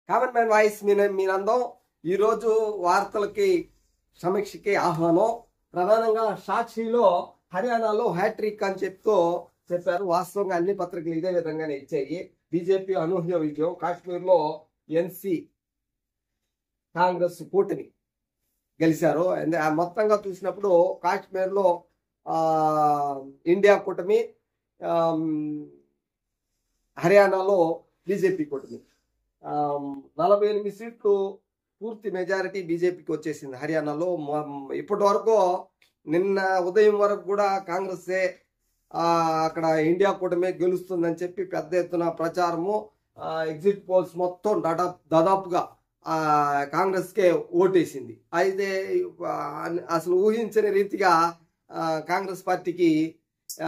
common man voice మీ మీరందం ఈరోజు వార్తలకి సమీక్షకి ఆహ్వానం ప్రధానంగా సాక్షిలో హర్యానాలో హ్యాట్రిక్ అని చెప్తూ చెప్పారు వాస్తవంగా అన్ని పత్రికలు ఇదే విధంగానే ఇచ్చాయి బీజేపీ అనూహ్య విజయం కాశ్మీర్లో ఎన్సి కాంగ్రెస్ కూటమి గెలిచారు అండ్ ఆ మొత్తంగా చూసినప్పుడు కాశ్మీర్లో ఆ, ఇండియా కూటమి ఆమ్, హర్యానాలో బీజేపీ కూటమి ఆమ్, నలభై ఎనిమిది సీట్లు పూర్తి మెజారిటీ బీజేపీకి వచ్చేసింది హర్యానాలో మ- ఇప్పటి వరకు నిన్న ఉదయం వరకు కూడా కాంగ్రెసే ఆ, అక్కడ ఇండియా కూటమి గెలుస్తుందని చెప్పి పెద్ద ఎత్తున ప్రచారము ఆ, ఎగ్జిట్ పోల్స్ మొత్తం దాదాపు దాదాపుగా ఆ, కాంగ్రెస్కే ఓటేసింది అయితే ఆ, అసలు ఊహించని రీతిగా ఆ, కాంగ్రెస్ పార్టీకి ఆ,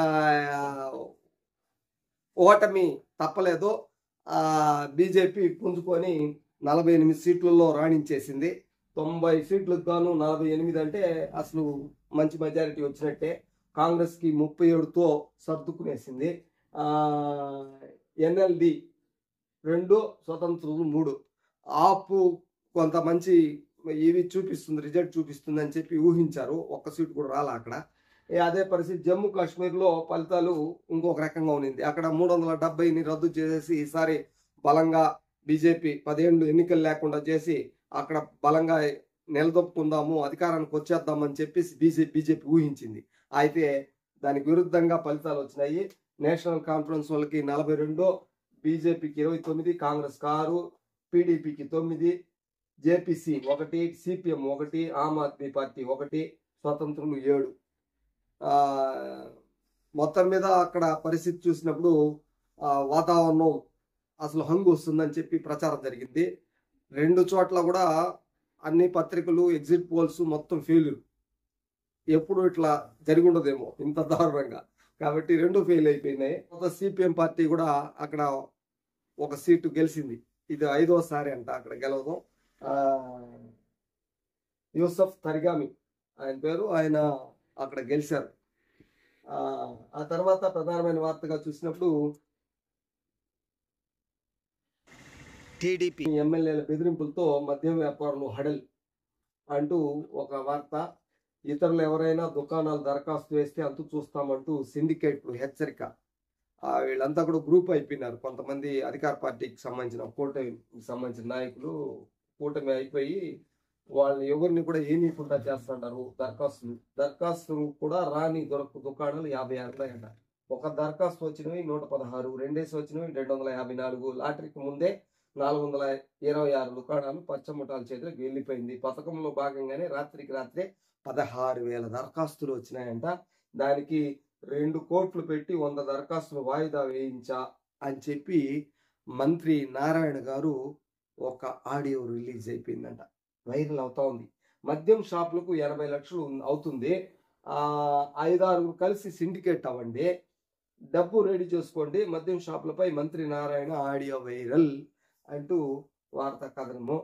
ఓటమి తప్పలేదు ఆ, బీజేపీ పుంజుకొని నలభై ఎనిమిది సీట్లలో రాణించేసింది తొంభై సీట్లకు గాను నలభై ఎనిమిది అంటే అసలు మంచి మెజారిటీ వచ్చినట్టే కాంగ్రెస్కి ముప్పై ఏడుతో సర్దుకునేసింది ఎన్ఎల్డి రెండు స్వతంత్రులు మూడు ఆపు కొంత మంచి ఇవి చూపిస్తుంది రిజల్ట్ చూపిస్తుంది అని చెప్పి ఊహించారు ఒక్క సీటు కూడా రాలే అక్కడ ఏ అదే పరిస్థితి జమ్మూ కాశ్మీర్లో ఫలితాలు ఇంకొక రకంగా ఉన్నింది అక్కడ మూడు వందల డెబ్బైని రద్దు చేసేసి ఈసారి బలంగా బీజేపీ పదేళ్ళు ఎన్నికలు లేకుండా చేసి అక్కడ బలంగా నిలదొక్కుందాము అధికారానికి వచ్చేద్దామని చెప్పేసి బీజేపీ బీజేపీ ఊహించింది అయితే దానికి విరుద్ధంగా ఫలితాలు వచ్చినాయి నేషనల్ కాన్ఫరెన్స్ వాళ్ళకి నలభై రెండు బీజేపీకి ఇరవై తొమ్మిది కాంగ్రెస్ ఆరు పీడీపీకి తొమ్మిది జేపీసీ ఒకటి సిపిఎం ఒకటి ఆమ్ ఆద్మీ పార్టీ ఒకటి స్వతంత్రులు ఏడు ఆ, మొత్తం మీద అక్కడ పరిస్థితి చూసినప్పుడు ఆ, వాతావరణం అసలు హంగు వస్తుందని చెప్పి ప్రచారం జరిగింది రెండు చోట్ల కూడా అన్ని పత్రికలు ఎగ్జిట్ పోల్స్ మొత్తం ఫెయిల్యూర్ ఎప్పుడు ఇట్లా జరిగి ఉండదేమో ఇంత దారుణంగా కాబట్టి రెండు ఫెయిల్ అయిపోయినాయి ఒక సిపిఎం పార్టీ కూడా అక్కడ ఒక సీటు గెలిచింది ఇది ఐదోసారి అంట అక్కడ గెలవడం ఆ, యూసఫ్ తరిగామి ఆయన పేరు ఆయన అక్కడ గెలిచారు ఆ, ఆ తర్వాత ప్రధానమైన వార్తగా చూసినప్పుడు టీడీపీ ఎమ్మెల్యేల బెదిరింపులతో మద్యం వ్యాపారులు హడల్ అంటూ ఒక వార్త ఇతరులు ఎవరైనా దుకాణాలు దరఖాస్తు వేస్తే అంతు చూస్తామంటూ సిండికేట్ హెచ్చరిక ఆ, వీళ్ళంతా కూడా గ్రూప్ అయిపోయినారు కొంతమంది అధికార పార్టీకి సంబంధించిన కూటమికి సంబంధించిన నాయకులు కూటమి అయిపోయి వాళ్ళు ఎవరిని కూడా ఏనీయకుండా చేస్తుంటారు దరఖాస్తులు దరఖాస్తులు కూడా రాని దొరక దుకాణాలు యాభై ఆరు ఉన్నాయంట ఒక దరఖాస్తు వచ్చినవి నూట పదహారు రెండేసి వచ్చినవి రెండు వందల యాభై నాలుగు లాటరీకి ముందే నాలుగు వందల ఇరవై ఆరు దుకాణాలు పచ్చముఠాల చేతిలోకి వెళ్ళిపోయింది పథకంలో భాగంగానే రాత్రికి రాత్రే పదహారు వేల దరఖాస్తులు వచ్చినాయంట దానికి రెండు కోట్లు పెట్టి వంద దరఖాస్తులు వాయిదా వేయించా అని చెప్పి మంత్రి నారాయణ గారు ఒక ఆడియో రిలీజ్ అయిపోయిందంట వైరల్ అవుతా ఉంది మద్యం షాపులకు ఎనభై లక్షలు ఉన్- అవుతుంది ఆ ఐదారు కలిసి సిండికేట్ అవ్వండి డబ్బు రెడీ చేసుకోండి మద్యం షాపులపై మంత్రి నారాయణ ఆడియో వైరల్ అంటూ వార్తా కథనము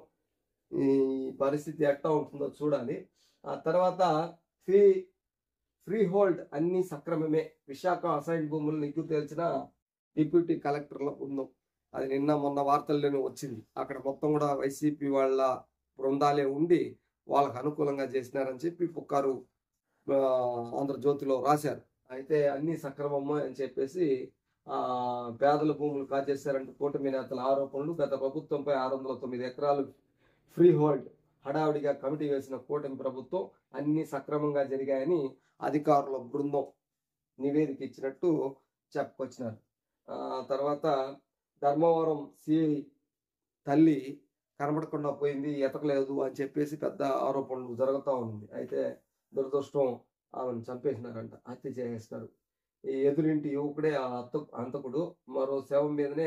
ఈ పరిస్థితి ఎట్లా ఉంటుందో చూడాలి ఆ తర్వాత ఫ్రీ ఫ్రీ హోల్డ్ అన్ని సక్రమమే విశాఖ అసైన్ భూములు నిగ్గు తేల్చిన డిప్యూటీ కలెక్టర్ల బృందం అది నిన్న మొన్న వార్తల్లోనే వచ్చింది అక్కడ మొత్తం కూడా వైసీపీ వాళ్ళ బృందాలే ఉండి వాళ్ళకు అనుకూలంగా చేసినారని చెప్పి పుకారు ఆ, ఆంధ్రజ్యోతిలో రాశారు అయితే అన్ని సక్రమము అని చెప్పేసి ఆ పేదల భూములు కాజేశారంటూ కూటమి నేతల ఆరోపణలు గత ప్రభుత్వంపై ఆరు వందల తొమ్మిది ఎకరాలు ఫ్రీ హోల్డ్ హడావిడిగా కమిటీ వేసిన కూటమి ప్రభుత్వం అన్ని సక్రమంగా జరిగాయని అధికారుల బృందం నివేదిక ఇచ్చినట్టు చెప్పుకొచ్చినారు ఆ తర్వాత ధర్మవరం సిఐ తల్లి కనబడకుండా పోయింది ఎతకలేదు అని చెప్పేసి పెద్ద ఆరోపణలు జరుగుతూ ఉంది అయితే దురదృష్టం ఆమెను చంపేసినారంట హత్య చేసేసినారు ఈ ఎదురింటి యువకుడే ఆ హత్త హంతకుడు మరో శవం మీదనే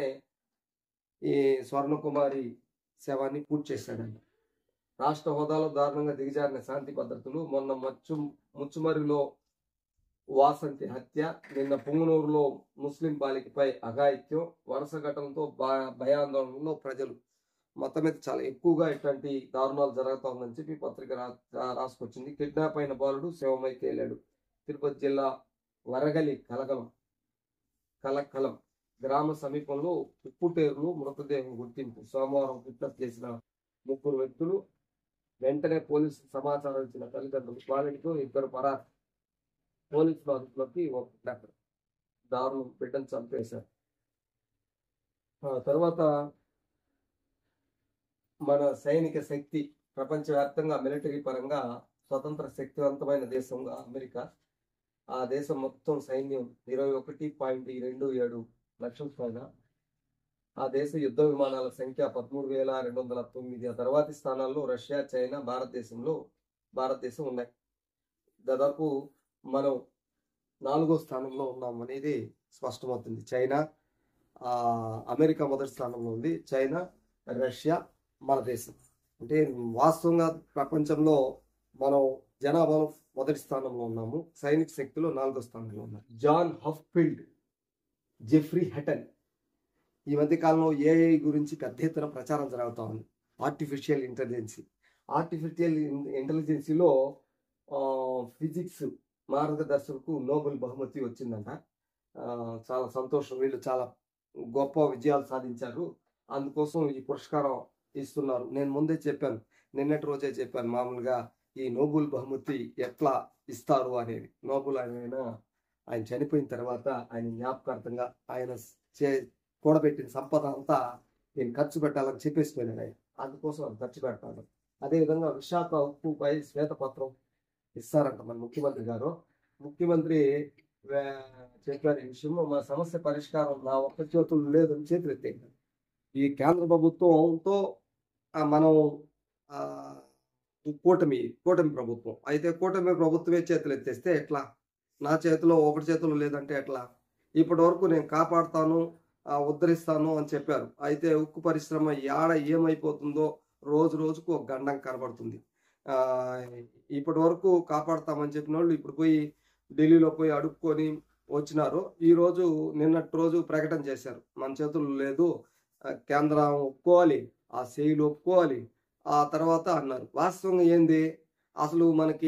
ఈ స్వర్ణకుమారి శవాన్ని పూర్తి చేశాడంట రాష్ట్ర హోదాలో దారుణంగా దిగజారిన శాంతి భద్రతలు మొన్న మచ్చు ముచ్చుమరిలో వాసంతి హత్య నిన్న పుంగనూరులో ముస్లిం బాలికపై అఘాయిత్యం వరుస ఘటనతో భ- భయాందోళనలో ప్రజలు మొత్తం మీద చాలా ఎక్కువగా ఇట్లాంటి దారుణాలు జరుగుతా ఉందని చెప్పి పత్రిక రా రాసుకొచ్చింది కిడ్నాప్ అయిన బాలుడు శవమై తేలాడు తిరుపతి జిల్లా వరగలి కలగలం కలకలం గ్రామ సమీపంలో ఉప్పుటేరులో మృతదేహం గుర్తింపు సోమవారం ఫిట్నెస్ చేసిన ముగ్గురు వ్యక్తులు వెంటనే పోలీసు సమాచారం ఇచ్చిన తల్లిదండ్రులు బాలికతో ఇద్దరు పరారు పోలీసులు అదుపులోకి ఒప్పుకున్నారు దారుణం బిడ్డను చంపేశారు ఆ తర్వాత మన సైనిక శక్తి ప్రపంచవ్యాప్తంగా మిలిటరీ పరంగా స్వతంత్ర శక్తివంతమైన దేశంగా అమెరికా ఆ దేశం మొత్తం సైన్యం ఇరవై ఒకటి పాయింట్ రెండు ఏడు లక్షల పైన ఆ దేశ యుద్ధ విమానాల సంఖ్య పదమూడు వేల రెండు వందల తొమ్మిది ఆ తర్వాతి స్థానాల్లో రష్యా చైనా భారతదేశంలో భారతదేశం ఉన్నాయి దాదాపు మనం నాలుగో స్థానంలో ఉన్నాం అనేది స్పష్టమవుతుంది చైనా ఆ, అమెరికా మొదటి స్థానంలో ఉంది చైనా రష్యా మన దేశం అంటే వాస్తవంగా ప్రపంచంలో మనం జనాభాలో మొదటి స్థానంలో ఉన్నాము సైనిక శక్తిలో నాలుగో స్థానంలో ఉన్నాం జాన్ హఫ్ఫీల్డ్ జెఫ్రీ హెటన్ ఈ మధ్య కాలంలో ఏఐ గురించి పెద్ద ఎత్తున ప్రచారం జరుగుతూ ఉంది ఆర్టిఫిషియల్ ఇంటెలిజెన్సీ ఆర్టిఫిషియల్ ఇంటెలిజెన్సీలో ఫిజిక్స్ మార్గదర్శకులకు నోబెల్ బహుమతి వచ్చిందంట ఆ, చాలా సంతోషం వీళ్ళు చాలా గొప్ప విజయాలు సాధించారు అందుకోసం ఈ పురస్కారం ఇస్తున్నారు నేను ముందే చెప్పాను నిన్నటి రోజే చెప్పాను మామూలుగా ఈ నోబెల్ బహుమతి ఎట్లా ఇస్తారు అనేది నోబెల్ ఆయన ఆయన చనిపోయిన తర్వాత ఆయన జ్ఞాపకార్థంగా ఆయన చే కూడబెట్టిన సంపద అంతా నేను ఖర్చు పెట్టాలని చెప్పేసిపోయినాడు ఆయన అందుకోసం అది ఖర్చు పెడతాను అదేవిధంగా విశాఖ ఉప్పుపై శ్వేతపత్రం ఇస్తారంట మన ముఖ్యమంత్రి గారు ముఖ్యమంత్రి వే- చెప్పారు ఈ విషయంలో మా సమస్య పరిష్కారం నా ఒక్క చేతులు లేదని చేతులు ఎత్తేయండి ఈ కేంద్ర ప్రభుత్వంతో ఆ, మనం ఆ, కూటమి కూటమి ప్రభుత్వం అయితే కూటమి ప్రభుత్వమే చేతులు ఎత్తేస్తే ఎట్లా నా చేతిలో ఒకటి చేతిలో లేదంటే ఎట్లా ఇప్పటి వరకు నేను కాపాడుతాను ఆ, ఉద్ధరిస్తాను అని చెప్పారు అయితే ఉక్కు పరిశ్రమ యాడ ఏమైపోతుందో రోజు రోజుకు ఒక గండం కనబడుతుంది ఆ, ఇప్పటి వరకు కాపాడుతామని చెప్పిన వాళ్ళు ఇప్పుడు పోయి ఢిల్లీలో పోయి అడుక్కొని వచ్చినారు ఈ రోజు నిన్నటి రోజు ప్రకటన చేశారు మన చేతుల్లో లేదు ఆ, కేంద్రం ఒప్పుకోవాలి ఆ సేయిలు ఒప్పుకోవాలి ఆ తర్వాత అన్నారు వాస్తవంగా ఏంది అసలు మనకి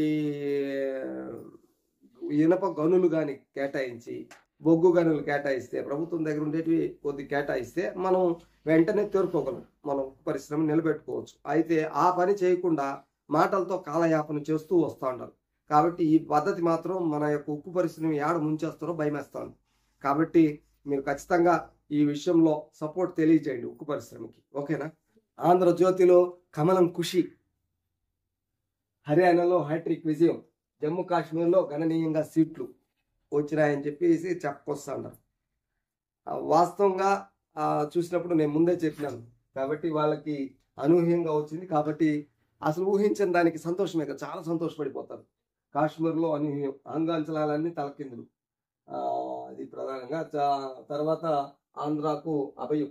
ఇనప గనులు కానీ కేటాయించి బొగ్గు గనులు కేటాయిస్తే ప్రభుత్వం దగ్గర ఉండేటివి కొద్ది కేటాయిస్తే మనం వెంటనే తేరుకోగలం మనం పరిశ్రమ నిలబెట్టుకోవచ్చు అయితే ఆ పని చేయకుండా మాటలతో కాలయాపన చేస్తూ వస్తూ ఉంటారు కాబట్టి ఈ పద్ధతి మాత్రం మన యొక్క ఉక్కు పరిశ్రమ ఏడ ముంచేస్తారో భయమేస్తాను కాబట్టి మీరు ఖచ్చితంగా ఈ విషయంలో సపోర్ట్ తెలియజేయండి ఉక్కు పరిశ్రమకి ఓకేనా ఆంధ్రజ్యోతిలో కమలం ఖుషి హర్యానాలో హ్యాట్రిక్ విజయం జమ్మూ కాశ్మీర్లో గణనీయంగా సీట్లు వచ్చినాయని చెప్పేసి చెప్పుకొస్తా ఉన్నారు ఆ, వాస్తవంగా ఆ, చూసినప్పుడు నేను ముందే చెప్పినాను కాబట్టి వాళ్ళకి అనూహ్యంగా వచ్చింది కాబట్టి అసలు ఊహించిన దానికి సంతోషమే కదా చాలా సంతోషపడిపోతారు కాశ్మీర్లో అనూహ్యం అంగాంచలాలన్నీ తలకిందులు ఆ, అది ప్రధానంగా చా- తర్వాత ఆంధ్రాకు అభయం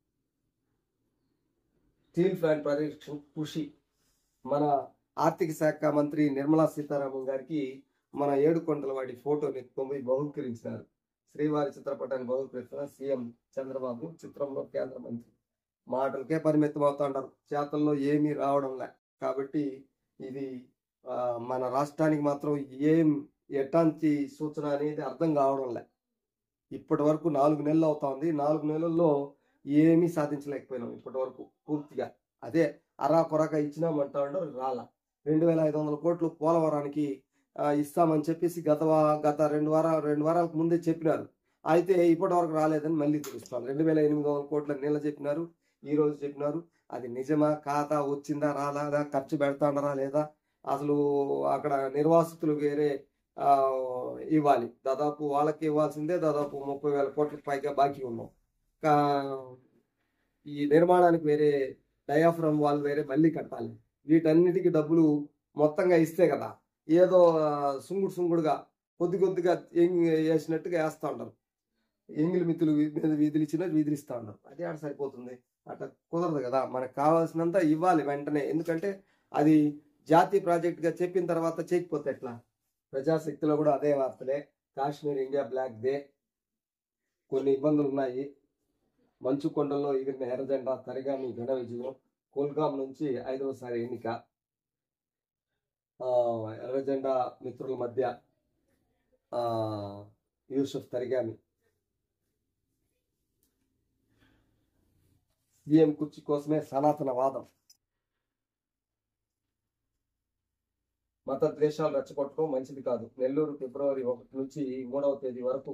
స్టీల్ ప్లాంట్ పరిరక్షణ కృషి మన ఆర్థిక శాఖ మంత్రి నిర్మలా సీతారామన్ గారికి మన ఏడుకొండల వాడి ఫోటోని తొమ్మిది బహుకరించినారు శ్రీవారి చిత్రపటాన్ని బహుకరిస్తున్న సీఎం చంద్రబాబు చిత్రంలో కేంద్ర మంత్రి మాటలకే పరిమితం అవుతుంటారు చేతల్లో ఏమీ రావడం లే కాబట్టి ఇది ఆ, మన రాష్ట్రానికి మాత్రం ఏం ఎట్లాంటి సూచన అనేది అర్థం కావడం లే ఇప్పటి వరకు నాలుగు నెలలు అవుతా ఉంది నాలుగు నెలల్లో ఏమీ సాధించలేకపోయినాం ఇప్పటి వరకు పూర్తిగా అదే అరా కొరగా ఇచ్చినామంటా ఉండరు రాలా రెండు వేల ఐదు వందల కోట్లు పోలవరానికి ఆ, ఇస్తామని చెప్పేసి గత వా- గత రెండు వారాలు రెండు వారాలకు ముందే చెప్పినారు అయితే ఇప్పటి వరకు రాలేదని మళ్ళీ తెలుస్తాను రెండు వేల ఎనిమిది వందల కోట్ల నీళ్ళ చెప్పినారు ఈ రోజు చెప్పినారు అది నిజమా ఖాతా వచ్చిందా రాలేదా ఖర్చు పెడతాడరా లేదా అసలు అక్కడ నిర్వాసితులు వేరే ఆ, ఇవ్వాలి దాదాపు వాళ్ళకి ఇవ్వాల్సిందే దాదాపు ముప్పై వేల కోట్లకు పైగా బాకీ ఉన్నాం కా- ఈ నిర్మాణానికి వేరే డయాఫ్రమ్ వాళ్ళు వేరే మళ్ళీ కట్టాలి వీటన్నిటికీ డబ్బులు మొత్తంగా ఇస్తే కదా ఏదో ఆ, సుంగుడు సుంగుడుగా కొద్ది కొద్దిగా ఎంగ్ వేసినట్టుగా వేస్తూ ఉంటారు ఎంగిలి మిత్తులు మీద వీధులు ఇచ్చినా వీధులు ఇస్తూ ఉంటారు అది ఆడ సరిపోతుంది అట్లా కుదరదు కదా మనకు కావాల్సినంత ఇవ్వాలి వెంటనే ఎందుకంటే అది జాతీయ ప్రాజెక్టుగా చెప్పిన తర్వాత చేయకపోతే ఎట్లా ప్రజాశక్తిలో కూడా అదే వార్తలే కాశ్మీర్ ఇండియా బ్లాక్ డే కొన్ని ఇబ్బందులు ఉన్నాయి మంచు కొండల్లో ఎగిరిన ఎర్రజెండా తరిగామి ఘన విజయం కోల్గాం నుంచి ఐదవసారి ఎన్నిక ఆ, ఎర్రజెండా మిత్రుల మధ్య ఆ, యూసుఫ్ తరిగామి సీఎం కుర్చీ కోసమే సనాతన వాదం మత ద్వేషాలు రెచ్చగొట్టడం మంచిది కాదు నెల్లూరు ఫిబ్రవరి ఒకటి నుంచి మూడవ తేదీ వరకు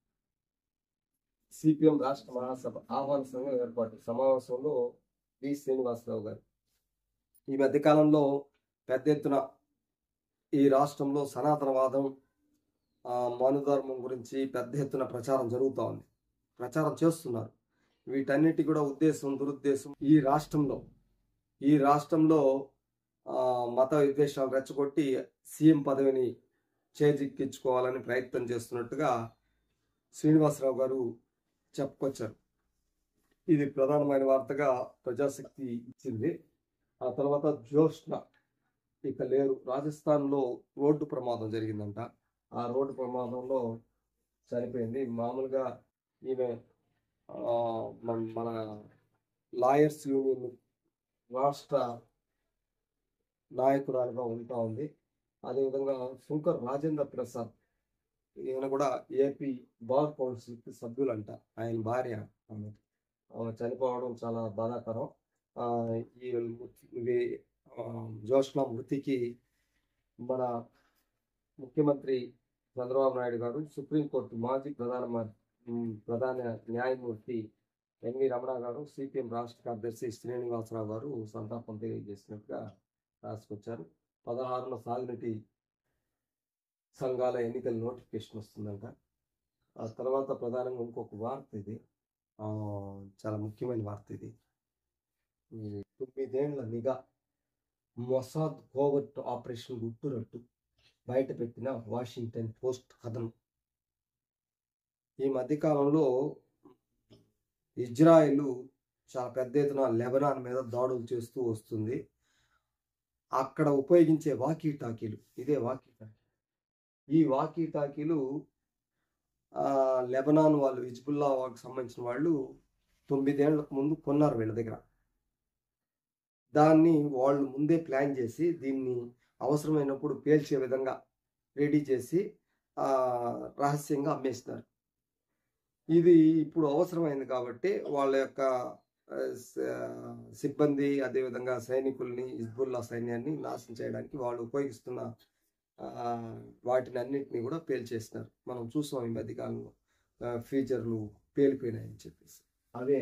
సిపిఎం రాష్ట్ర మహాసభ ఆహ్వాన సంఘం ఏర్పాటు సమావేశంలో వి శ్రీనివాసరావు గారు ఈ మధ్యకాలంలో పెద్ద ఎత్తున ఈ రాష్ట్రంలో సనాతనవాదం ఆ, మనుధర్మం గురించి పెద్ద ఎత్తున ప్రచారం జరుగుతూ ఉంది ప్రచారం చేస్తున్నారు వీటన్నిటి కూడా ఉద్దేశం దురుద్దేశం ఈ రాష్ట్రంలో ఈ రాష్ట్రంలో ఆ, మత విద్వేషాలు రెచ్చగొట్టి సీఎం పదవిని చేజిక్కించుకోవాలని ప్రయత్నం చేస్తున్నట్టుగా శ్రీనివాసరావు గారు చెప్పుకొచ్చారు ఇది ప్రధానమైన వార్తగా ప్రజాశక్తి ఇచ్చింది ఆ తర్వాత జ్యోష్ణ ఇక లేరు రాజస్థాన్లో రోడ్డు ప్రమాదం జరిగిందంట ఆ రోడ్డు ప్రమాదంలో చనిపోయింది మామూలుగా ఈమె ఆ, మన మన లాయర్స్ యూనియన్ రాష్ట్ర నాయకురాలుగా ఉంటా ఉంది అదేవిధంగా శంకర్ రాజేంద్ర ప్రసాద్ ఈయన కూడా ఏపీ బార్ కౌన్సిల్కి సభ్యులంట ఆయన భార్య ఆమె ఆమె చనిపోవడం చాలా బాధాకరం ఆ, ఈ మృతి- ఇవి, ఆ, జోష్న మృతికి మన ముఖ్యమంత్రి చంద్రబాబు నాయుడు గారు సుప్రీంకోర్టు మాజీ ప్రధాన మ- ఉమ్, ప్రధాన న్యాయమూర్తి ఎన్వి రమణ గారు సిపిఎం రాష్ట్ర కార్యదర్శి శ్రీనివాసరావు గారు సంతాపం తెలియజేసినట్టుగా రాసుకొచ్చారు పదహారున సాగునీటి సంఘాల ఎన్నికల నోటిఫికేషన్ వస్తుందంట ఆ తర్వాత ప్రధానంగా ఇంకొక వార్త ఇది ఆ, చాలా ముఖ్యమైన వార్త ఇది ఈ తొమ్మిదేళ్ల నిఘా మొసాద్ కోవర్ట్ ఆపరేషన్ గుట్టురట్టు బయట పెట్టిన వాషింగ్టన్ పోస్ట్ కథనం ఈ మధ్యకాలంలో ఇజ్రాయెల్ చాలా పెద్ద ఎత్తున లెబనాన్ మీద దాడులు చేస్తూ వస్తుంది అక్కడ ఉపయోగించే వాకీ టాకీలు ఇదే వాకీ టాకీ ఈ వాకీ టాకీలు ఆ, లెబనాన్ వాళ్ళు హిజ్బుల్లా వాళ్ళకి సంబంధించిన వాళ్ళు తొమ్మిదేళ్లకు ముందు కొన్నారు వీళ్ళ దగ్గర దాన్ని వాళ్ళు ముందే ప్లాన్ చేసి దీన్ని అవసరమైనప్పుడు పేల్చే విధంగా రెడీ చేసి ఆ, రహస్యంగా అమ్మేస్తున్నారు ఇది ఇప్పుడు అవసరమైంది కాబట్టి వాళ్ళ యొక్క ఆ, స- సిబ్బంది అదేవిధంగా సైనికుల్ని హిజ్బుల్లా సైన్యాన్ని నాశనం చేయడానికి వాళ్ళు ఉపయోగిస్తున్న ఆ, వాటిని అన్నింటినీ కూడా పేల్చేస్తున్నారు మనం చూసాం ఈ మధ్యకాలంలో ఆ, ఫీచర్లు పేలిపోయినాయని చెప్పేసి అవే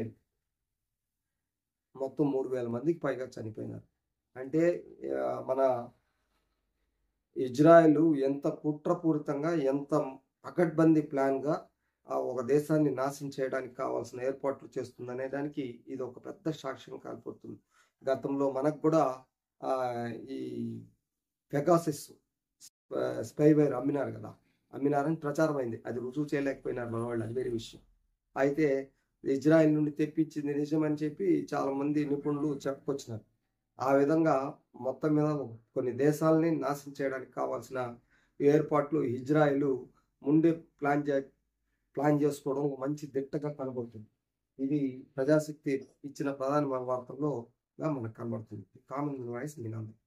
మొత్తం మూడు వేల మందికి పైగా చనిపోయినారు అంటే ఆ, మన ఇజ్రాయెల్ ఎంత కుట్రపూరితంగా ఎంత పకడ్బందీ ప్లాన్గా ఆ ఒక దేశాన్ని నాశనం చేయడానికి కావాల్సిన ఏర్పాట్లు చేస్తుందనే దానికి ఇది ఒక పెద్ద సాక్ష్యం కాల్పడుతుంది గతంలో మనకు కూడా ఆ, ఈ పెగాసిస్ స్పైవేర్ అమ్మినారు కదా అమ్మినారని ప్రచారం అయింది అది రుజువు చేయలేకపోయినారు మన వాళ్ళు అది వేరే విషయం అయితే ఇజ్రాయెల్ నుండి తెప్పించింది నిజమని చెప్పి చాలా మంది నిపుణులు చెప్పుకొచ్చినారు ఆ విధంగా మొత్తం మీద కొన్ని దేశాలని నాశనం చేయడానికి కావాల్సిన ఏర్పాట్లు ఇజ్రాయెల్ ముందే ప్లాన్ చే ప్లాన్ చేసుకోవడం ఒక మంచి దిట్టగా కనబడుతుంది ఇది ప్రజాశక్తి ఇచ్చిన ప్రధాన వార్తల్లో మనకు కనబడుతుంది కామన్ వాయిస్ నినాదం